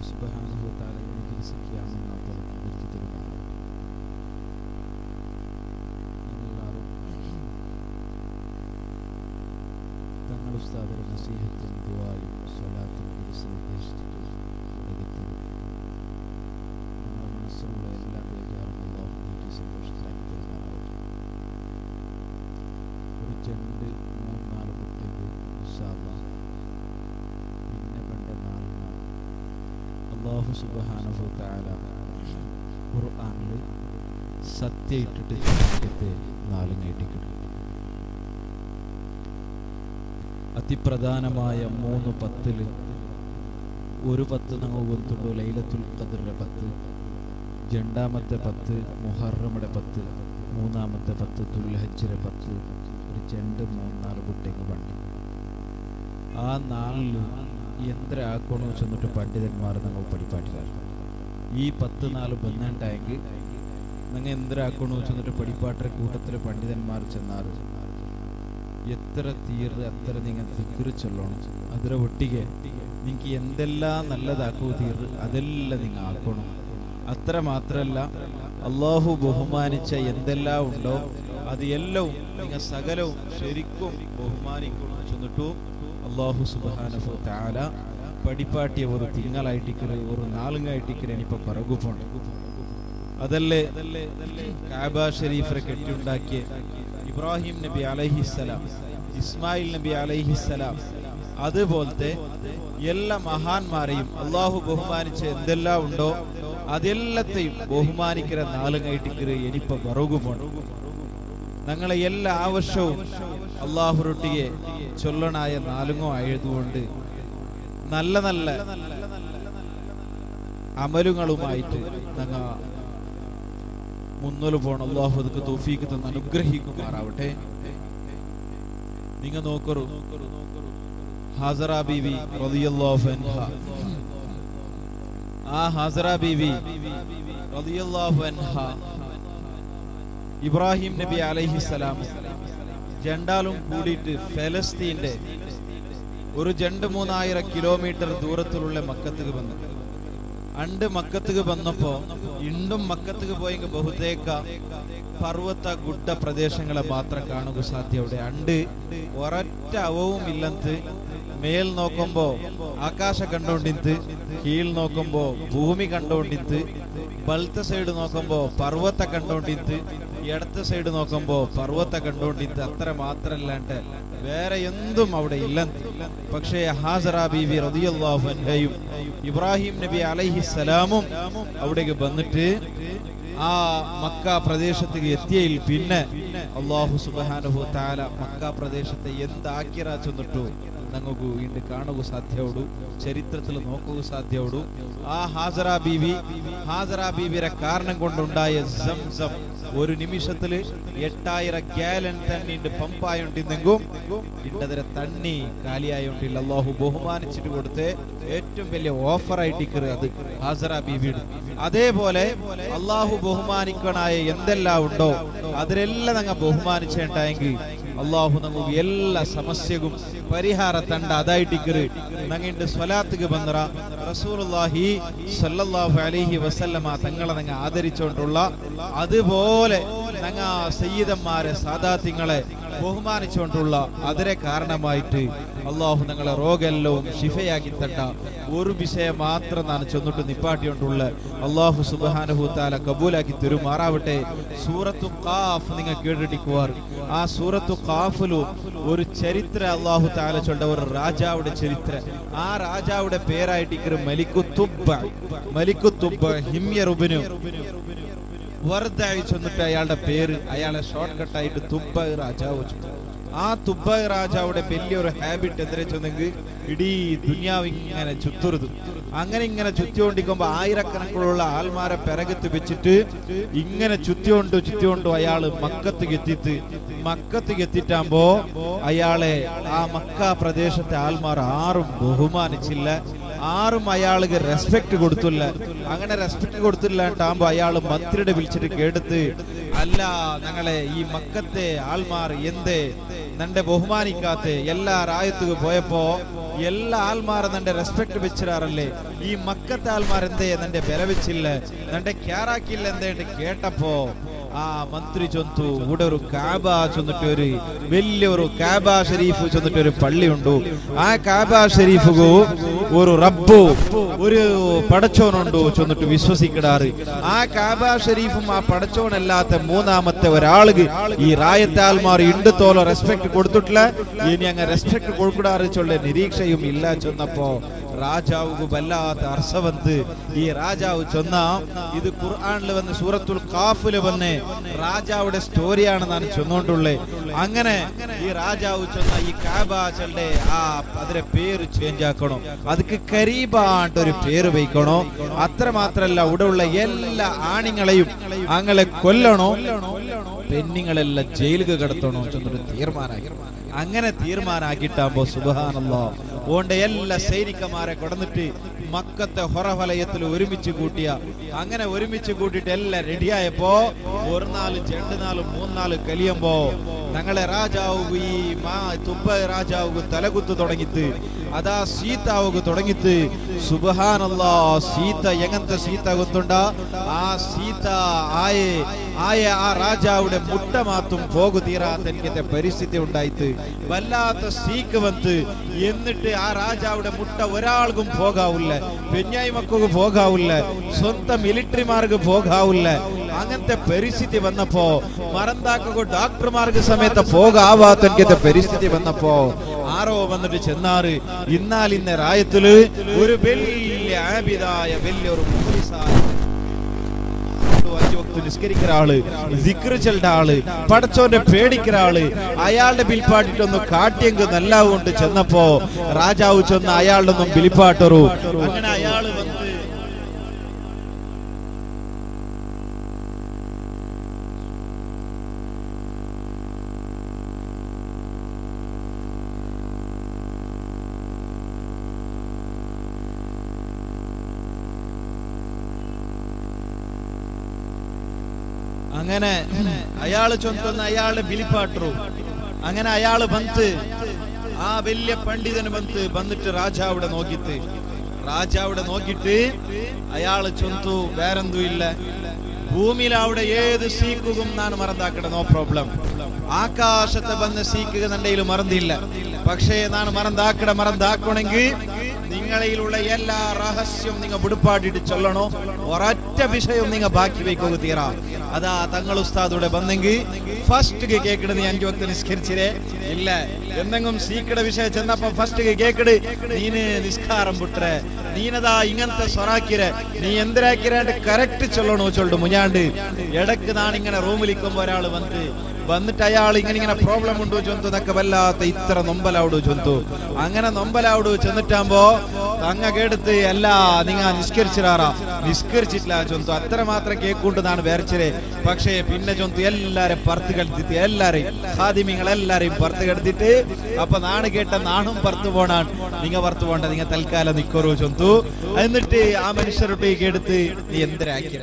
സുബ്ഹാനഹു വ തആല ഈ മജ്ലിസ് ഖിയാമത്ത് നിർത്തി തരുമാറാവട്ടെ നിങ്ങളെല്ലാവരും തങ്ങൾ ഉസ്താദിന്റെ നസീഹത്തും ദുആയും സ്വലാത്തും മജ്ലിസിൽ ഉദ്ദേശിച്ചിട്ട് തുടങ്ങി നമ്മുടെ മനസ്സിലുള്ള എല്ലാ ബേജാറും അല്ലാഹു നീക്കി സന്തോഷത്തിലാക്കി തരുമാറാവട്ടെ ഒരു ചെണ്ട് മൂന്ന് നാല് കുട്ടിക്ക് ഇൻഷാ അല്ലാഹ് പിന്നെ കണ്ട നാലിനാണ് അള്ളാഹു സുബ്ഹാനഹു വ തആല ഖുർആനിൽ സത്യം ഇട്ടിട്ട് ചോദ്യത്തെ നാലും കേട്ടിക്കിട്ടു അതിപ്രധാനമായ മൂന്ന് പത്തില് ഒരു പത്ത് നമ്മൾ കൊത്തുള്ളൂ ലൈലത്തുൽ ഖദറിന്റെ പത്ത് രണ്ടാമത്തെ പത്ത് മുഹറയുടെ പത്ത് മൂന്നാമത്തെ പത്ത് തുൽഹജ്ജിലെ പത്ത് ഒരു ചെണ്ട് മൂന്നാല് കുട്ടിക്ക് പണ്ട് ആ നാളില് എന്തരാക്കണോ ചെന്നിട്ട് പണ്ഡിതന്മാർ നമ്മൾ പഠിപ്പാട്ടിലാണ് ഈ പത്ത് നാല് ബന്ധണ്ടായെങ്കിൽ നിങ്ങൾ എന്തരാക്കണോ ചെന്നിട്ട് പഠിപ്പാട്ടറെ കൂട്ടത്തിൽ പണ്ഡിതന്മാർ ചെന്നാറ് എത്ര തീർന്ന് അത്ര നിങ്ങൾ തിക്കറി ചൊല്ലണം അതിരെ ഒട്ടിಗೆ നിങ്ങൾക്ക് എന്തെല്ലാം നല്ലതാക്കൂ തീർന്ന് അതെല്ലാം നിങ്ങൾ ആക്കണം അത്ര മാത്രല്ല അള്ളാഹു ബഹുമാനിച്ച എന്തെല്ലാം ഉണ്ടോ അത് എല്ലവും നിങ്ങൾ സകലവും ശരിക്കും ബഹുമാനിക്കണം ചെന്നിട്ടു അള്ളാഹു സുബാനഹു താല പടിപ്പാട്ടിയ ഒരു തിങ്കളായിട്ടിക്കല് ഒരു നാളുങ്ങായിട്ടിക്കല് ഇനിയിപ്പോ പറകുപോണ്ട് അതല്ലേ കാബ ഷരീഫിനെ കെട്ടിയുണ്ടാക്കിയ ഇബ്രാഹിം നബി അലഹിസലാം ഇസ്മായിൽ നബി അലഹിസലാം അതുപോലത്തെ എല്ലാ മഹാന്മാരെയും അള്ളാഹു ബഹുമാനിച്ച് എന്തെല്ലാം ഉണ്ടോ അതെല്ലത്തെയും ബഹുമാനിക്കുന്ന നാളുങ്ങായിട്ടിക്കല് ഇനിയിപ്പോ പറകുപോണ്ട് ഞങ്ങളെ എല്ലാ ആവശ്യവും അള്ളാഹുരൊട്ടിയെ ചൊല്ലണായ നാലുങ്ങോ ആയതുകൊണ്ട് നല്ല നല്ല അമലുകളുമായിട്ട് ഞങ്ങൾ മുന്നോട്ട് പോകണം അള്ളാഹു അതൊക്കെ തോഫീക്ക് തന്ന് അനുഗ്രഹിക്കുമാറാവട്ടെ നിങ്ങൾ നോക്കറു ഹാസറ ബീവി റളിയല്ലാഹു അൻഹ ആ ഹാസറ ബീവി റളിയല്ലാഹു അൻഹ ഇബ്രാഹിം നബി അലൈഹിസ്സലാം രണ്ടാളും കൂടിയിട്ട് ഫലസ്തീന്റെ ഒരു രണ്ട് മൂന്നായിരം കിലോമീറ്റർ ദൂരത്തിലുള്ള മക്കത്തുക്ക് വന്നു അണ്ട് മക്കത്തുക്ക് വന്നപ്പോ ഇണ്ടും മക്കത്തുക്ക് പോയെങ്കിൽ ബഹുതേക്ക പർവ്വത ഗുഡ പ്രദേശങ്ങളെ മാത്രം കാണുക സാധ്യ അവിടെ അണ്ട് ഒരൊറ്റ അവവും ഇല്ലത്ത് മേൽ നോക്കുമ്പോ ആകാശ കണ്ടോണ്ടിത്ത് കീഴ് നോക്കുമ്പോ ഭൂമി കണ്ടോണ്ടിത്ത് ബലത്തെ സൈഡ് നോക്കുമ്പോ പർവ്വത കണ്ടോണ്ടിത്ത് ഇടത്തെ സൈഡ് നോക്കുമ്പോ പർവ്വത കണ്ടോണ്ടിത്ത് അത്ര മാത്രല്ലാണ്ട് വേറെ എന്തും അവിടെ ഇല്ലെന്ന് പക്ഷേ ഹാസറ ബീബി റളിയല്ലാഹു അൻഹയും ഇബ്രാഹിം നബി അലൈഹിസ്സലാമും അവിടേക്ക് വന്നിട്ട് ആ മക്ക പ്രദേശത്തേക്ക് എത്തിയതിൽ പിന്നെ അള്ളാഹു സുബാനുഹു താല മക്ക പ്രദേശത്തെ എന്താക്കിറ ചെന്നിട്ടു ഞങ്ങൾക്ക് വീണ്ടും കാണുക സാധ്യവുള്ളൂ ചരിത്രത്തിൽ നോക്കുക സാധ്യവുള്ളൂ ആ ഹാസറ ബീവി ഹാസറ ബീവിയുടെ കാരണം കൊണ്ടുണ്ടായ സംസം ഒരു നിമിഷത്തില് എട്ടായിരം ഗ്യാലൻ തണ്ണിണ്ട് പമ്പായോണ്ടിന്നെങ്കും ഇണ്ടതിരെ തണ്ണി കാലിയായോണ്ടില്ല അള്ളാഹു ബഹുമാനിച്ചിട്ട് കൊടുത്ത് ഏറ്റവും വലിയ ഓഫർ ആയിട്ട് അത് ഹാസറ ബീവിയുടെ അതേപോലെ അള്ളാഹു ബഹുമാനിക്കണായ എന്തെല്ലാം ഉണ്ടോ അതിലെല്ലാം ഞങ്ങൾ ബഹുമാനിച്ചേണ്ടായെങ്കിൽ അള്ളാഹു നമുക്ക് എല്ലാ സമസ്യക്കും പരിഹാര തണ്ട അതായിട്ടിക്കറ് ഞങ്ങളുടെ സ്വലാത്തുക്ക് ബന്ധറ റസൂലുള്ളാഹി സല്ലല്ലാഹു അലൈഹി വസല്ലമ തങ്ങളെ ഞങ്ങൾ ആദരിച്ചുകൊണ്ടുള്ള അതുപോലെ ഞങ്ങ സയ്യിദന്മാരെ സാദാത്യങ്ങളെ ബഹുമാനിച്ചുകൊണ്ടുള്ള അതിരെ കാരണമായിട്ട് അള്ളാഹു ഞങ്ങളെ രോഗമെല്ലവും ശിഫയാക്കി തണ്ട ഒരു വിഷയം മാത്രം ഞാൻ ചെന്നിട്ട് നിപ്പാട്ടിക്കൊണ്ടുള്ള അള്ളാഹു സുബാനഹു താല കബൂലാക്കി തരുമാറാവട്ടെ സൂറത്തു ഖാഫ് നിങ്ങൾ കേട്ടിട്ടിക്കുവാർ ആ സൂറത്തു ഖാഫിലു ഒരു ചരിത്ര അള്ളാഹു താല ചൊണ്ട ഒരു രാജാവുടെ ചരിത്ര ആ രാജാവുടെ പേരായിട്ട് മലിക്കു തുബ്ബ മലിക്കു തുബ്ബ ഹിമ്യറുബിനു വെറുതായി ചെന്നിട്ട് അയാളുടെ പേര് അയാളെ ഷോർട്ട് കട്ടായിട്ട് തുബ്ബ രാജാവ് വെച്ചു ആ തുബ്ബ രാജാവുടെ വലിയൊരു ഹാബിറ്റ് എന്തിനാ ചെന്നെങ്കിൽ ഇടീ ദുനിയാവ് ഇങ്ങനെ ചുത്തുറുതു അങ്ങനെ ഇങ്ങനെ ചുറ്റിക്കൊണ്ടിരിക്കുമ്പോ ആയിരക്കണക്കിലുള്ള ആൾമാരെ പിറകത്ത് വെച്ചിട്ട് ഇങ്ങനെ ചുറ്റിയോണ്ട് ചുറ്റിയോണ്ട് അയാള് മക്കത്ത് എത്തിത്ത് മക്കത്ത് എത്തിട്ടാകുമ്പോ അയാളെ ആ മക്ക പ്രദേശത്തെ ആൾമാർ ആരും ബഹുമാനിച്ചില്ല ആരും അയാൾക്ക് റെസ്പെക്ട് കൊടുത്തില്ല അങ്ങനെ റെസ്പെക്ട് കൊടുത്തില്ലാണ്ടാകുമ്പോ അയാൾ മന്ത്രിയുടെ വിളിച്ചിട്ട് കേടുത്ത് അല്ല ഞങ്ങളെ ഈ മക്കത്തെ ആൾമാർ എന്തേ നന്റെ ബഹുമാനിക്കാത്ത എല്ലാ രായത്തുക്ക് പോയപ്പോ എല്ലാ ആൾമാരും നന്റെ റെസ്പെക്ട് വെച്ചിരാറല്ലേ ഈ മക്കത്തെ ആൾമാർ എന്തേ നന്റെ ബല വെച്ചില്ല നന്റെ ക്യാറാക്കില്ല എന്തേ കേട്ടപ്പോ ആ മന്ത്രി ചൊന്തു ഇവിടെ ഒരു കാബ ചൊന്നിട്ട് ഒരു വലിയൊരു കാബ ഷരീഫ് ചൊന്നിട്ട് ഒരു പള്ളിയുണ്ട് ആ കാബ ഷരീഫ് ഒരു റബ്ബു ഒരു പടച്ചോനുണ്ടു ചൊന്നിട്ട് വിശ്വസിക്കിടാറ് ആ കാബ ഷരീഫും ആ പടച്ചോനല്ലാത്ത മൂന്നാമത്തെ ഒരാൾക്ക് ഈ റായത്തെ ആൾമാർ ഇണ്ട് തോലോ റെസ്പെക്ട് കൊടുത്തിട്ടില്ല ഇനി അങ്ങ് റെസ്പെക്ട് കൊടുക്കിടാറ് ചൊല്ല നിരീക്ഷയും ഇല്ല ചൊന്നപ്പോ രാജാവുക്ക് വല്ലാത്ത അർസവന്ത് ഈ രാജാവ് ചൊന്ന ഇത് ഖുർആാനിൽ വന്ന് സൂറത്തുൽ കാഫില് വന്ന് രാജാവുടെ സ്റ്റോറിയാണ് ഞാൻ ചൊന്നോണ്ടുള്ളേ അങ്ങനെ ഈ രാജാവ് ചൊന്ന ഈ കാബാച്ചളുടെ ആ അതിന്റെ പേര് ചേഞ്ച് ആക്കണോ അതിക്ക് കരീബാണ്ട് ഒരു പേര് വയ്ക്കണോ അത്ര മാത്രല്ല ഇവിടെ ഉള്ള എല്ലാ ആണിങ്ങളെയും അങ്ങനെ കൊല്ലണോ പെണ്ണുങ്ങളെല്ലാം ജയിലുക കിടത്തണോ ചെന്നൊരു തീർമാനാക്കി അങ്ങനെ തീർമാനാക്കിട്ടാകുമ്പോ സുബാനല്ലോ ഓണ്ട എല്ലാ സൈനികന്മാരെ കൊടന്നിട്ട് മക്കത്തെ ഹൊറഫലയത്തിൽ ഒരുമിച്ച് കൂട്ടിയ അങ്ങനെ ഒരുമിച്ച് കൂട്ടിയിട്ട് എല്ലാം റെഡിയായപ്പോ ഒരു നാല് രണ്ട് നാല് മൂന്നാല് കലിയുമ്പോ ഞങ്ങളെ രാജാവ് ഈ മാ തുമ്പ രാജാവ് തലകുത്ത് തുടങ്ങിത്ത് അതാ സീതാവുക്ക് തുടങ്ങിത്ത് സുബഹാനല്ലാ സീത എങ്ങനത്തെ സീത ಗೊತ್ತುಂಡ ആ സീത ആയെ ആയ ആ രാജാവുടെ മുട്ട മാത്തും പോകു തീരാത്ത എനിക്കത്തെ പരിസ്ഥിതി ഉണ്ടായിട്ട് വല്ലാത്ത സീക്ക് വന്ന് എന്നിട്ട് ആ രാജാവുടെ മുട്ട ഒരാൾക്കും പോകാവില്ല പെഞ്ഞായി മക്കൾക്ക് പോകാവില്ല സ്വന്തം മിലിറ്ററിമാർക്ക് പോകാവില്ല അങ്ങനത്തെ പരിസ്ഥിതി വന്നപ്പോ മറന്താക്കുക ഡോക്ടർമാർക്ക് സമയത്ത് പോകാവാത്ത എനിക്കത്തെ പരിസ്ഥിതി വന്നപ്പോ ആരോ വന്നിട്ട് ചെന്നാറ് ഇന്നാൽ ഇന്ന രായത്തില് ഒരു വലിയ ആബിദായ വലിയൊരു മുഖ്ലിസായ അഞ്ചു വക്ത് നിസ്കരിക്കുന്ന ആള് ദിക്റ് ചെല്ലുന്ന ആള് പടച്ചോന്റെ പേടിക്കുന്ന ആള് അയാളുടെ ബിൽപ്പാട്ടിട്ടൊന്ന് കാട്ടിയെങ്ക് നല്ല കൊണ്ട് ചെന്നപ്പോ രാജാവ് ചെന്ന് അയാളുടെ ഒന്നും ബിലിപ്പാട്ടറു അങ്ങനെ അയാള് വന്ന് അങ്ങനെ അയാള് ചൊന്തുന്ന അയാളുടെ ബിലിപ്പാട്ടു അങ്ങനെ അയാള് ಬಂತು ആ വലിയ പണ്ഡിതന് ಬಂತು ಬಂದಿട്ട് രാജാവിടെ നോക്കിട്ട് രാജാവിടെ നോക്കിട്ട് അയാള് ചൊന്തു വേറെന്തും ഇല്ല ഭൂമിയിൽ അവിടെ ഏത് സീക്കുകയും ഞാൻ മറന്നാക്കണ നോ പ്രോബ്ലം ആകാശത്തെ വന്ന് സീക്കുക നണ്ടയിൽ മറന്നില്ല പക്ഷേ ഞാൻ മറന്നാക്കട മറന്നാക്കണമെങ്കിൽ നിങ്ങളിലുള്ള എല്ലാ രഹസ്യം നിങ്ങൾ വിടുപ്പാട്ടിട്ട് ചൊല്ലണോ ഒരൊറ്റ വിഷയം നിങ്ങൾ ബാക്കി വയ്ക്കുക തീരാ അതാ തങ്ങൾ ഉസ്താദൂടെ വന്നെങ്കിൽ ഫസ്റ്റ് കേക്കട് നീ അഞ്ചു വക്ത് നിസ്കരിച്ചിരേ ഇല്ല എന്തെങ്കിലും സീക്കട വിഷയം ചെന്നപ്പോ ഫസ്റ്റ് കേക്കട് നീന് നിസ്കാരം വിട്ടേ നീനതാ ഇങ്ങനത്തെ സ്വറാക്കിരെ നീ എന്തിനാക്കിരാണ്ട് കറക്റ്റ് ചൊല്ലണോ ചൊല്ലു മുഞ്ഞാണ്ട് ഇടക്ക് നാണിങ്ങനെ റൂമിലിരിക്കുമ്പോ ഒരാള് വന്ന് വന്നിട്ട് അയാൾ ഇങ്ങനെ ഇങ്ങനെ പ്രോബ്ലം ഉണ്ടോ ചൊന്തു എന്നൊക്കെ വല്ലാത്ത ഇത്ര നൊമ്പലാവിടു ചൊന്തു അങ്ങനെ നൊമ്പലാവിടു ചെന്നിട്ടാകുമ്പോ തങ്ങ കേടുത്ത് അല്ല നിങ്ങ നിസ്കരിച്ചിരാറാ നിസ്കരിച്ചിട്ടില്ല ചൊന്തു അത്ര മാത്രം കേക്കൊണ്ട് നാണ് വേർച്ചരെ പക്ഷേ പിന്നെ ചൊന്തു എല്ലാരും പുറത്ത് കെടുത്തിട്ട് എല്ലാരെയും ഹാദിമിങ്ങൾ എല്ലാരെയും പുറത്ത് കെടുത്തിട്ട് അപ്പൊ നാണ് കേട്ട നാണും പുറത്തു പോണാൻ നിങ്ങ പുറത്തു പോണ്ട നിങ്ങ തൽക്കാലം നിക്കറു ചൊന്തു എന്നിട്ട് ആ മനുഷ്യരൊട്ടേക്ക് എടുത്ത് നീ എന്തിനാക്കിര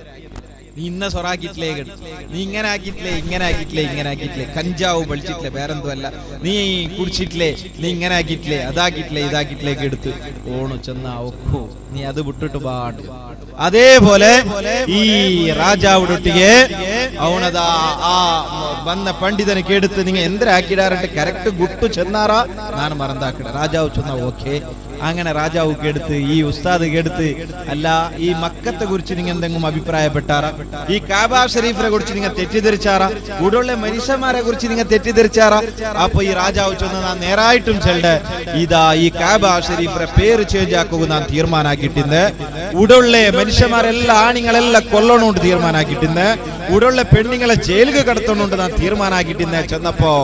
നീ ഇന്ന സൊറാക്കിട്ടില്ലേ നീ ഇങ്ങനെ ആക്കിയിട്ടില്ലേ ഇങ്ങനെ ആക്കിയിട്ടില്ലേ ഇങ്ങനെ ആക്കിയിട്ടില്ലേ കഞ്ചാവ് പളിച്ചിട്ടില്ലേ വേറെന്തുമല്ല നീ കുടിച്ചിട്ടില്ലേ നീ ഇങ്ങനെ ആക്കിയിട്ടില്ലേ അതാക്കിയിട്ടില്ലേ ഇതാക്കിയിട്ടിലേക്ക് എടുത്ത് ഓണു ചെന്നാ ഒക്കു നീ അത് വിട്ടിട്ട് പാട് അതേപോലെ ഈ രാജാവുടൊട്ടിಗೆ ಅವನದ ಆ ಬಂದ ಪಂಡಿತನ ಕೇಡುತ್ತೆ ನಿಂಗೆ ಎಂದ್ರೆ ಹಾಕಿಡಾರಂటే ಕರೆಕ್ಟ್ ಗುಟ್ಟು ಚೆನ್ನಾರ ನಾನು ಮರಂದಾಕಿಡ ರಾಜಾವು ಚೆನ್ನ ಓಕೆ അങ്ങനെ രാജാവ് കേടുത്ത് ഈ ഉസ്താദ് കേടുത്ത് അല്ല ഈ മക്കത്തെ കുറിച്ച് നിങ്ങൾ എന്തെങ്കിലും അഭിപ്രായപ്പെട്ടാറ ഈ കാബ ഷരീഫിനെ കുറിച്ച് നിങ്ങൾ തെറ്റിദ്ധരിച്ചാറ ഇവിടെയുള്ള മനുഷ്യന്മാരെ കുറിച്ച് നിങ്ങൾ തെറ്റിദ്ധരിച്ചാറ അപ്പൊ ഈ രാജാവ് ചൊന്ന് ഞാൻ നേരായിട്ടും ചെല്ലെ ഇതാ ഈ കാബ ഷരീഫിനെ പേര് ചേഞ്ച് ആക്കുക ഞാൻ തീരുമാനാക്കിട്ടിന്ന് ഇവിടെയുള്ള മനുഷ്യന്മാരെല്ലാം ആണിങ്ങളെല്ലാം കൊല്ലണോണ്ട് തീരുമാനാക്കിട്ടിന്ന് ഇവിടെയുള്ള പെണ്ണുങ്ങളെ ജയിലിൽ കടത്തണോണ്ട് ഞാൻ തീരുമാനാക്കിട്ടിന്ന് ചെന്നപ്പോ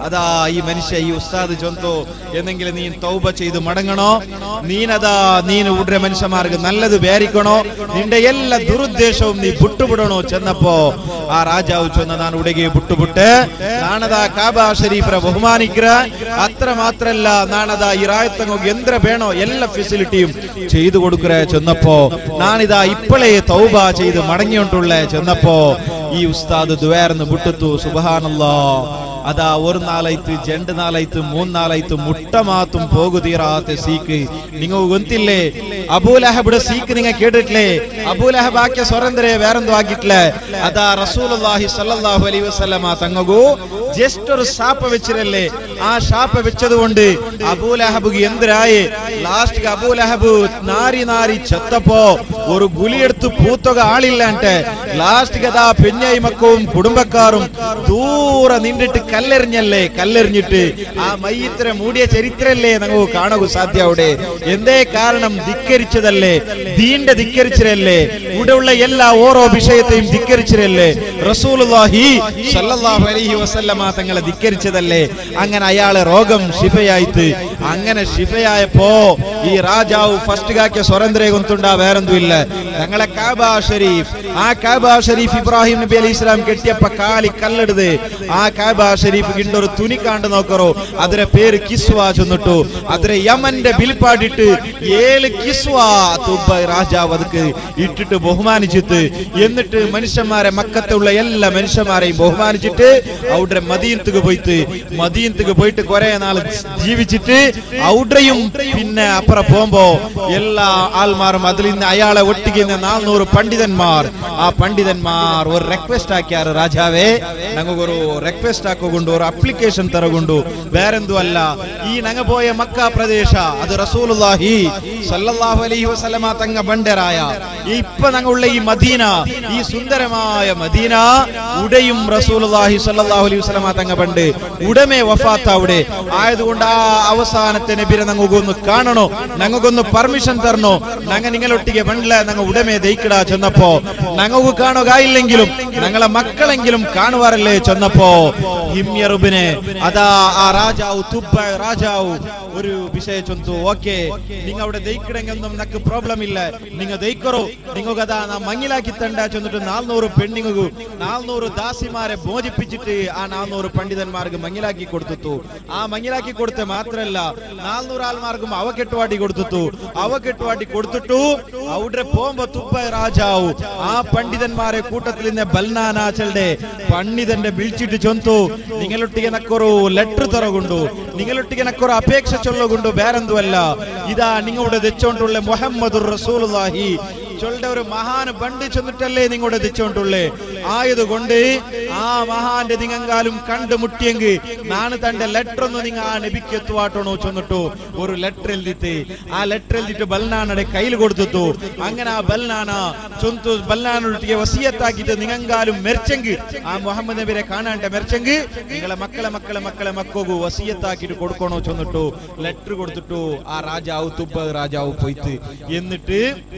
അതാ ഈ മനുഷ്യ ഈ ഉസ്താദ് ചൊന്തോ എന്നെങ്കിൽ നീ തൗബ ചെയ്ത് മടങ്ങണോ നീനതാ നീന് ഉടനെ മനുഷ്യന്മാർക്ക് നല്ലത് വേരിക്കണോ നിന്റെ എല്ലാ ദുരുദ്ദേശവും നീ വിട്ടുപിടണോ ചെന്നപ്പോ ആ രാജാവ് ചൊന്ന നാൻ ഉടകെ വിട്ടുപിട്ട് നാണതാ കാബ ഷരീഫിനെ ബഹുമാനിക്കുക അത്ര മാത്രല്ല നാണതാ ഈ റായത്തങ്ങോക്ക് എന്ത്ര വേണോ എല്ലാ ഫെസിലിറ്റിയും ചെയ്തു കൊടുക്കുക ചെന്നപ്പോ നാണിതാ ഇപ്പോഴേ തൗബ ചെയ്ത് മടങ്ങിയോണ്ടുള്ള ചെന്നപ്പോ ഈ ഉസ്താദ് ദ്വേർന്ന് വിട്ടുത്തു സുബഹാനല്ലോ അതാ ഒരു നാളാಯ್ತು ಜಂಡ್ ನಾಳಾಯ್ತು ಮೂನ್ ನಾಳಾಯ್ತು ಮುಟ್ಟ ಮಾತು ಹೋಗುದೀರಾತೆ ಸೀಕ್ ನಿಂಗ ಗೊತ್ತಿಲ್ಲೇ ಅಬೂಲಹಬ್ ಸೀಕ್ ನಿಂಗ ಕೇಳಿಟ್ಲೆ ಅಬೂಲಹಬ್ ಆಕೆ ಸ್ವರಂದ್ರೆ വേറെന്തോ ആക്കിട്ടില്ല അതാ റസൂലുള്ളാഹി സല്ലല്ലാഹു അലൈഹി വസല്ലമ തങ്ങകു ജസ്റ്റ് ഒരു ശാപ വെച്ചിരല്ലേ ആ ശാപ വെച്ചത് കൊണ്ട് അബൂലഹബ് എന്തിരായി ലാസ്റ്റ് അബൂലഹബ് നാരി നാരി ചത്തപ്പോ ഒരു ഗുലിയെടുത്ത് പൂത്തൊക ആളില്ലാണ്ട് ലാസ്റ്റ് അതാ പെഞ്ഞൈ മക്കവും കുടുംബക്കാരും ദൂരെ നിന്നിട്ട് കല്ലെറിഞ്ഞല്ലേ കല്ലെറിഞ്ഞിട്ട് ആ മയ്യത്തിനെ മൂടിയ ചരിത്രല്ലേ നമുക്ക് കാണുക സാധ്യ അവിടെ എന്തേ കാരണം ധിക്കരിച്ചതല്ലേ ദീന്റെ ധിക്കരിച്ചതല്ലേ ഇവിടെ ഉള്ള എല്ലാ ഓരോ വിഷയത്തെയും ധിക്കരിച്ചതല്ലേ റസൂലുള്ളാഹി സല്ലല്ലാഹു അലൈഹി വസല്ലമ തങ്ങളെ ധിക്കരിച്ചതല്ലേ അങ്ങനെ അയാളെ രോഗം ശിഫയായിട്ട് അങ്ങനെ ശിഫയായപ്പോ ഈ രാജാവ് ഫസ്റ്റ് കാക്കിയ സ്വരന്തരെ കൊണ്ടുണ്ടാ വേറൊന്നും ഇല്ല ഞങ്ങളെ കാബ ഷരീഫ് ആ കാബ ഷരീഫ് ഇബ്രാഹിം നബി അലൈഹി ഇസ്ലാം കെട്ടിയപ്പ കാലി കല്ലെടുത് ആ കാബ ഷരീഫ് കിണ്ടൊരു തുണി കാണ്ട് നോക്കറോ അതിരെ പേര് കിസ്വ ചെന്നിട്ടു അതിരെ യമന്റെ ബിൽപ്പാടിട്ട് ഏഴ് കിസ്വ തുബ്ബ രാജാവ് ಅದಕ್ಕೆ ഇട്ടിട്ട് ബഹുമാനിച്ചിട്ട് എന്നിട്ട് മനുഷ്യന്മാരെ മക്കത്തുള്ള എല്ലാ മനുഷ്യന്മാരെയും ബഹുമാനിച്ചിട്ട് അവിടെ മദീനത്തുക്ക് പോയിട്ട് മദീനത്തുക്ക് പോയിട്ട് കുറെ നാൾ ജീവിച്ചിട്ട് അവിടെയും പിന്നെ അപ്പുറം പോകുമ്പോ എല്ലാ ആൾമാരും അതിൽ നിന്ന് അയാളെ ഒട്ടിക്കുന്ന നാനൂറ് പണ്ഡിതന്മാർ ആ പണ്ഡിതന്മാർ ഒരു റിക്വസ്റ്റ് ആക്കിയാറ് രാജാവേ ഞങ്ങൾക്കൊരു റിക്വസ്റ്റ് ആക്കുകൊണ്ട് ഒരു അപ്ലിക്കേഷൻ തരകൊണ്ടു വേറെന്തു അല്ല ഈ ഞങ്ങ പോയ മക്ക പ്രദേശ അത് റസൂലുള്ളാഹി സല്ലല്ലാഹു അലൈഹി വസല്ലമ തങ്ങ ബണ്ടരായ ഈ ഇപ്പൊ ഞങ്ങൾ ഉള്ള ഈ മദീന ഈ സുന്ദരമായ മദീന ഉടയും റസൂലുള്ളാഹി സല്ലല്ലാഹു അലൈഹി വസല്ലമ തങ്ങ ബണ്ട് ഉടമേ വഫാത്ത് അവിടെ ആയതുകൊണ്ട് ആ അവസാനത്തെ നബിരെ ഞങ്ങൾക്കൊന്ന് കാണണോ ഞങ്ങൾക്കൊന്ന് പെർമിഷൻ തരണോ ഞങ്ങ നിങ്ങളൊട്ടിಗೆ ബണ്ടില്ല ഞങ്ങൾ ഉടമേ ദയിക്കടാ ചെന്നപ്പോ ഞങ്ങൾക്ക് കാണുകയില്ലെങ്കിലും ഞങ്ങളെ മക്കളെങ്കിലും കാണുവാറല്ലേ ചെന്നപ്പോ ഹിമ്യറുബിനെ അതാ ആ രാജാവ് തുബ്ബ രാജാവ് ഒരു വിഷയ ചൊന്തു ഓക്കെ നിങ്ങ അവിടെ ദയിക്കണമെന്നും നക്ക് പ്രോബ്ലം ഇല്ല നിങ്ങ ദയിക്കറോ നിങ്ങൾക്ക് അതാ നാ മങ്ങിലാക്കി തണ്ട ചെന്നിട്ട് നാൽനൂറ് പെണ്ണിങ്ങു നാൽനൂറ് ദാസിമാരെ മോചിപ്പിച്ചിട്ട് ആ നാൽനൂറ് പണ്ഡിതന്മാർക്ക് മങ്ങിലാക്കി കൊടുത്തു ആ മങ്ങിലാക്കി കൊടുത്ത് മാത്രല്ല നാൽനൂറ് ആൾമാർക്കും അവ കെട്ടുവാട്ടി കൊടുത്തു അവ കെട്ടുവാട്ടി കൊടുത്തിട്ടു അവിടെ പോകുമ്പോ തുബ്ബ രാജാവ് ആ പണ്ഡിതന്മാരെ കൂട്ടത്തിൽ നിന്ന് ബൽനാനാച്ചളുടെ പണ്ഡിതന്റെ വിളിച്ചിട്ട് ചൊന്തു നിങ്ങളൊട്ടിಗೆ നക്കൊരു ലെറ്റർ തറകൊണ്ടു നിങ്ങളൊട്ടിಗೆ നക്കൊരു അപേക്ഷ ചൊല്ലുകൊണ്ടു വേറെന്തുമല്ല ഇതാ നിങ്ങളുടെ തെച്ചോണ്ടുള്ള മുഹമ്മദ് റസൂലുള്ളാഹി ചൊല്ലുടെ ഒരു മഹാന് ബണ്ട് ചെന്നിട്ടല്ലേ നിങ്ങളുടെ തെച്ചോണ്ടുള്ളേ ആയതുകൊണ്ട് ആ മഹാന്റെ നിങ്ങങ്കാലും കണ്ടുമുട്ടിയെങ്കിൽ നാണ് തന്റെ ലെറ്റർ ഒന്ന് നിങ്ങ ആ നബിക്ക് എത്തുവാട്ടണോ ചെന്നിട്ടു ഒരു ലെറ്റർ എഴുതിട്ട് ആ ലെറ്റർ എഴുതിട്ട് ബൽനാനയുടെ കയ്യിൽ കൊടുത്തു അങ്ങനെ ആ ബൽനാന ചൊന്തു ബൽനാനൊട്ടിಗೆ വസിയത്താക്കിയിട്ട് നിങ്ങങ്കാലും മെർച്ചെങ്കിൽ ആ മുഹമ്മദ് നബിരെ കാണാണ്ട് മെർച്ചെങ്കിൽ നിങ്ങളെ മക്കളെ മക്കളെ മക്കളെ മക്കോಗು വസിയത്താക്കിയിട്ട് കൊടുക്കണോ ചെന്നിട്ടു ലെറ്റർ കൊടുത്തിട്ടു ആ രാജാവ് തുബ്ബ രാജാവ് പോയിട്ട് എന്നിട്ട്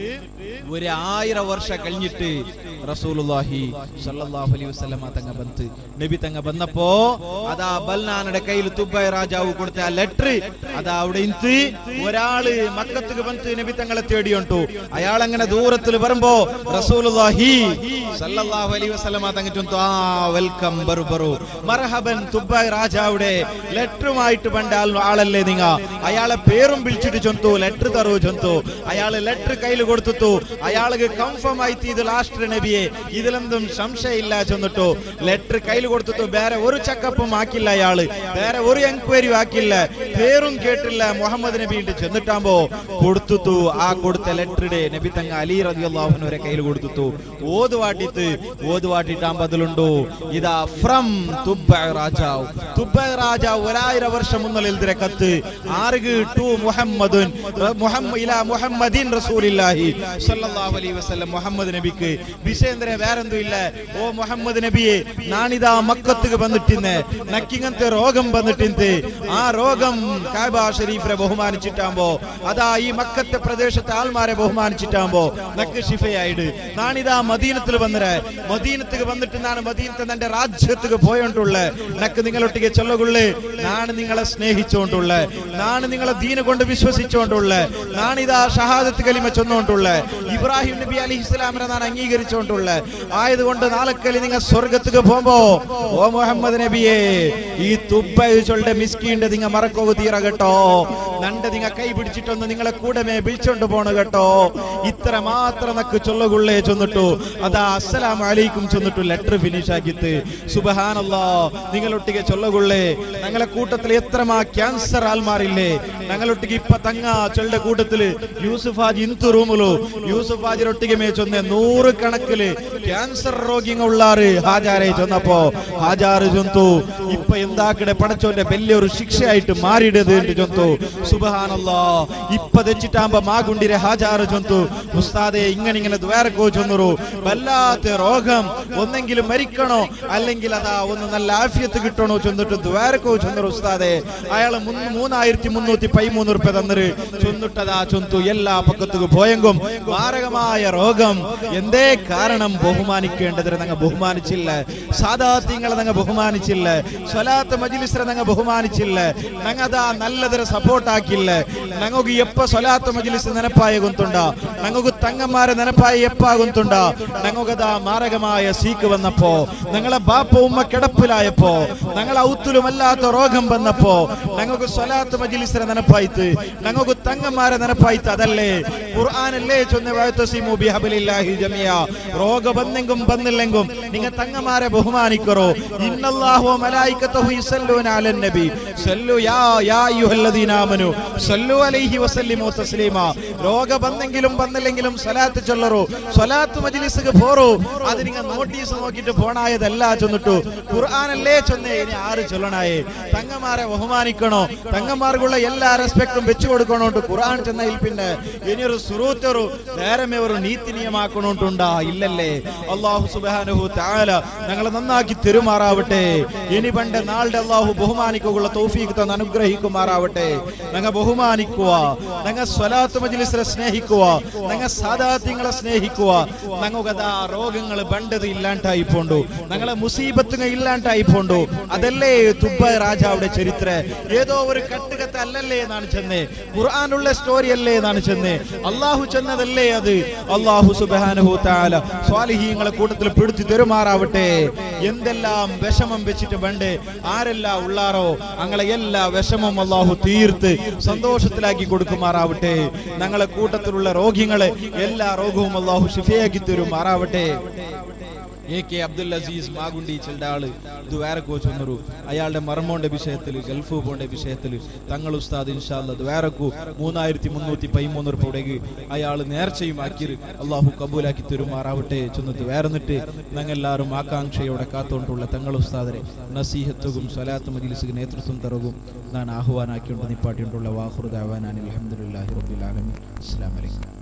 ഒരു ആയിരം വർഷം കഴിഞ്ഞിട്ട് റസൂലുള്ളാഹി സല്ലല്ലാഹു അലൈഹി വസല്ലമ തങ്ങ ಬಂತು നബി തങ്ങ വന്നപ്പോ അതാ ബൽനാനയുടെ കയ്യിൽ തുബ്ബ രാജാവ് കൊടുത്ത ആ ലെറ്റർ അതാ അവിടെ ഇൻത്ത് ഒരാള് മക്കത്തുക്ക് ಬಂತು നബി തങ്ങളെ തേടിയുണ്ടു അയാൾ അങ്ങനെ ദൂരത്തിൽ വരുമ്പോ റസൂലുള്ളാഹി സല്ലല്ലാഹു അലൈഹി വസല്ലമ തങ്ങ ചൊന്തു ആ വെൽക്കം ബറു ബറു മർഹബൻ തുബ്ബ രാജാവുടെ ലെറ്ററുമായിട്ട് പണ്ട ആൾ- ആളല്ലേ നിങ്ങ അയാളെ പേരും വിളിച്ചിട്ട് ചൊന്തു ലെറ്റർ തറു ചൊന്തു അയാള് ലെറ്റർ കയ്യിൽ കൊടുത്തു അയാൾക്ക് കൺഫേം ആയിട്ട് ഇത് ലാസ്റ്റ് നബിയെ ഇതിലെന്തും സംശയമില്ല ചെന്നിട്ടു ലെറ്റർ കയ്യിൽ കൊടുത്തു വേറെ ഒരു ചെക്കപ്പും ആക്കില്ല അയാള് വേറെ ഒരു എൻക്വയറിയും ആക്കില്ല പേരും കേട്ടില്ല മുഹമ്മദ് നബിന്റെ ചെന്നിട്ടാകുമ്പോ കൊടുത്തു ആ കൊടുത്ത ലെറ്ററുടെ നബി തങ്ങ അലി റതി അള്ളാഹുനവരെ കയ്യിൽ കൊടുത്തു ഓതുവാട്ടിത്ത് ഓതുവാട്ടിട്ടാകുമ്പോ അതിലുണ്ടോ ഇതാ ഫ്രം തുബ്ബ രാജാവ് തുബ്ബ രാജാവ് ഒരായിരം വർഷം മുന്നിൽ എഴുതിയ കത്ത് ആറുക ടു മുഹമ്മദുൻ മുഹമ്മ ഇലാ മുഹമ്മദിൻ റസൂലില്ലാഹി സല്ലല്ലാഹു സല്ലല്ലാഹു അലൈഹി വസല്ലം മുഹമ്മദ് നബിക്ക് വിഷയന്തര വേറെന്തും ഇല്ല ഓ മുഹമ്മദ് നബിയെ നാണിതാ മക്കത്തുക്ക് വന്നിട്ടിന്ന് നക്കിങ്ങനത്തെ രോഗം വന്നിട്ടിന്ന് ആ രോഗം കാബ ഷരീഫിനെ ബഹുമാനിച്ചിട്ടാകുമ്പോ അതാ ഈ മക്കത്തെ പ്രദേശത്തെ ആൾമാരെ ബഹുമാനിച്ചിട്ടാകുമ്പോ നക്ക് ഷിഫയായിട്ട് നാണിതാ മദീനത്തിൽ വന്നിരെ മദീനത്തേക്ക് വന്നിട്ട് നാണ് മദീനത്തെ എന്റെ രാജ്യത്തേക്ക് പോയോണ്ടുള്ള നക്ക് നിങ്ങളൊട്ടിಗೆ ചൊല്ലുകൊള്ളേ നാണ് നിങ്ങളെ സ്നേഹിച്ചുകൊണ്ടുള്ള നാണ് നിങ്ങളെ ദീന കൊണ്ട് വിശ്വസിച്ചുകൊണ്ടുള്ള നാണിതാ ഷഹാദത്ത് കലിമ ചൊന്നുകൊണ്ടുള്ള ഇബ്രാഹിം നബി അലി ഇസ്ലാമിനെ നാണ് അംഗീകരിച്ചുകൊണ്ടുള്ള ആയതുകൊണ്ട് നാളെക്കലി നിങ്ങൾ സ്വർഗത്തേക്ക് പോകുമ്പോ ഓ മുഹമ്മദ് നബിയെ ഈ തുപ്പയുടെ മിസ്കീന്റെ നിങ്ങ മറക്കോവ് തീറ കേട്ടോ നണ്ട് നിങ്ങ കൈ പിടിച്ചിട്ടൊന്ന് നിങ്ങളെ കൂടെ മേ വിളിച്ചോണ്ട് പോണ കേട്ടോ ഇത്ര മാത്രം നക്ക് ചൊല്ലുകൊള്ളേ ചൊന്നിട്ടു അതാ അസ്സലാം അലൈക്കും ചൊന്നിട്ടു ലെറ്റർ ഫിനിഷ് ആക്കിത്ത് സുബഹാനല്ലോ നിങ്ങളൊട്ടിಗೆ ചൊല്ലുകൊള്ളേ ഞങ്ങളെ കൂട്ടത്തിൽ എത്രമാ ക്യാൻസർ ആൾമാരില്ലേ ഞങ്ങളൊട്ടിಗೆ ഇപ്പ തങ്ങ ചൊല്ലുടെ കൂട്ടത്തില് യൂസുഫ് ഹാജി ഇന്തു റൂമിലു യൂസുഫ് ഹാജിരൊട്ടിಗೆ മേ ചൊന്നെ നൂറ് കണക്കില് ക്യാൻസർ രോഗിങ്ങ ഉള്ളാറ് ഹാജാരെ ചൊന്നപ്പോ ഹാജാറ് ചൊന്തു ഇപ്പൊ എന്താക്കടെ പടച്ചോന്റെ വലിയൊരു ശിക്ഷയായിട്ട് മാറിയിടത് എന്ന് ചൊന്തു സുബഹാനല്ലോ ഇപ്പൊ തെച്ചിട്ടാകുമ്പോ മാഗുണ്ടിരെ ഹാജാറ് ചൊന്തു ഉസ്താദെ ഇങ്ങനെ ഇങ്ങനെ ദ്വാരക്കോ ചൊന്നറു വല്ലാത്ത രോഗം ഒന്നെങ്കിലും മരിക്കണോ അല്ലെങ്കിൽ അതാ ഒന്ന് നല്ല ആഫിയത്ത് കിട്ടണോ ചൊന്നിട്ട് ദ്വാരക്കോ ചൊന്നറു ഉസ്താദെ അയാള് മുന്ന് മൂന്നായിരത്തി മുന്നൂറ്റി പതിമൂന്ന് റുപ്യ തന്നര് ചൊന്നിട്ടതാ ചൊന്തു എല്ലാ പക്കത്തുക്ക് പോയെങ്കും മാരകമായ രോഗം എന്തേ കാരണം ബഹുമാനിക്കേണ്ടതിന് ഞങ്ങൾ ബഹുമാനിച്ചില്ല സാധാത്യങ്ങളെ ഞങ്ങൾ ബഹുമാനിച്ചില്ല സ്വലാത്ത് മജിലിസിനെ ഞങ്ങൾ ബഹുമാനിച്ചില്ല ഞങ്ങൾ അതാ നല്ലതിനെ സപ്പോർട്ട് ആക്കില്ല ഞങ്ങൾക്ക് എപ്പ സ്വലാത്ത് മജിലിസ് നെനപ്പായ കുന്തുണ്ട ഞങ്ങൾക്ക് തങ്ങന്മാരെ നെനപ്പായി എപ്പാകുന്തുണ്ട ഞങ്ങൾക്കതാ മാരകമായ സീക്ക് വന്നപ്പോ ഞങ്ങളെ ബാപ്പ ഉമ്മ കിടപ്പിലായപ്പോ ഞങ്ങളെ ഔത്തുലുമല്ലാത്ത രോഗം വന്നപ്പോ ഞങ്ങൾക്ക് സ്വലാത്ത് മജിലിസിനെ നെനപ്പായിത്ത് ഞങ്ങൾക്ക് തങ്ങന്മാരെ നെനപ്പായിത്ത് അതല്ലേ ഖുർആനല്ലേ ചൊന്ന വാഴ്ത്തസിമു ബിഹബലില്ലാഹി ജമിയ രോഗ ബന്നെങ്കും ബന്നില്ലെങ്കും നിങ്ങൾ തങ്ങന്മാരെ ബഹുമാനിക്കറോ ഇന്നല്ലാഹു മലായിക്കത്തഹു യുസല്ലൂന അലൻ നബി സല്ലു യാ യാ അയ്യുഹല്ലദീന ആമനു സല്ലു അലൈഹി വസല്ലിമു തസ്ലീമ രോഗ ബന്നെങ്കിലും ബന്നില്ലെങ്കിലും സ്വലാത്ത് ചൊല്ലറോ സ്വലാത്ത് മജ്ലിസ്ക്ക് പോറോ അത് നിങ്ങൾ നോട്ടീസ് നോക്കിയിട്ട് പോണായതല്ല ചൊന്നിട്ടു ഖുർആനല്ലേ ചൊന്നേ ഇനി ആര് ചൊല്ലണായേ തങ്ങന്മാരെ ബഹുമാനിക്കണോ തങ്ങന്മാർക്കുള്ള എല്ലാ റെസ്പെക്ടും വെച്ചു കൊടുക്കണോണ്ട് ഖുർആൻ ചെന്നതിൽ പിന്നെ ഇനിയൊരു സുറൂത്തൊരു നേരമേ ഒരു നീതി നിയമാക്കണോണ്ടുണ്ടാ ഇല്ലല്ലേ അള്ളാഹു സുബാനുഹു താല ഞങ്ങളെ നന്നാക്കി തെരുമാറാവട്ടെ ഇനി പണ്ട് നാളുടെ അള്ളാഹു ബഹുമാനിക്കുള്ള തൗഫീഖ് തന്ന് അനുഗ്രഹിക്കുമാറാവട്ടെ ഞങ്ങൾ ബഹുമാനിക്കുക ഞങ്ങൾ സ്വലാത്ത് മജ്ലിസിനെ സ്നേഹിക്കുക ഞങ്ങൾ സാദാത്യങ്ങളെ സ്നേഹിക്കുക ഞങ്ങൾക്കതാ രോഗങ്ങൾ പണ്ടത് ഇല്ലാണ്ടായി പോണ്ടു ഞങ്ങളെ മുസീബത്തുങ്ങൾ ഇല്ലാണ്ടായി പോണ്ടു അതല്ലേ തുബ്ബ രാജാവുടെ ചരിത്ര ഏതോ ഒരു കട്ടുകത്ത് അല്ലല്ലേ എന്നാണ് ചെന്നേ ഖുർആാനുള്ള സ്റ്റോറി അല്ലേ എന്നാണ് ചെന്നേ അള്ളാഹു ചെന്നതല്ലേ അത് അള്ളാഹു സുബാനഹു താല സ്വാലിഹീങ്ങളെ കൂട്ടത്തിൽ പിടിച്ചു തെരുമാറാവട്ടെ എന്തെല്ലാം വിഷമം വെച്ചിട്ട് വേണ്ടേ ആരെല്ലാം ഉള്ളാറോ അങ്ങളെ എല്ലാ വിഷമം അള്ളാഹു തീർത്ത് സന്തോഷത്തിലാക്കി കൊടുക്കുമാറാവട്ടെ ഞങ്ങളെ കൂട്ടത്തിലുള്ള രോഗികളെ എല്ലാ രോഗവും അള്ളാഹു ഷിഫയാക്കി തരുമാറാവട്ടെ എ കെ അബ്ദുൽ അസീസ് മാഗുണ്ടി ചെണ്ട ആള് ദ്വാരക്കോ ചൊന്നറു അയാളുടെ മർമോന്റെ വിഷയത്തിൽ ഗൾഫ് പോണ്ട വിഷയത്തിൽ തങ്ങൾ ഉസ്താദ് ഇൻഷാല്ല ദ്വാരക്കു മൂന്നായിരത്തി മുന്നൂറ്റി പതിമൂന്ന് റുപ്യടേക്ക് അയാൾ നേർച്ചയും ആക്കി അള്ളാഹു കബൂലാക്കി തരുമാറാവട്ടെ ചെന്നത് വേറെന്നിട്ട് ഞങ്ങളെല്ലാവരും ആകാംക്ഷയോടെ കാത്തോണ്ടുള്ള തങ്ങൾ ഉസ്താദരെ നസീഹത്തും സ്വലാത്ത് മജിലിസിന് നേതൃത്വം തറകും ഞാൻ ആഹ്വാനാക്കിക്കൊണ്ട് നിപ്പാട്ടിയിട്ടുള്ള വാഹുറുദാവാനാൻ അലഹമുല്ലാഹി റബ്ബുൽ ആലമീൻ അസ്സലാമു അലൈക്കും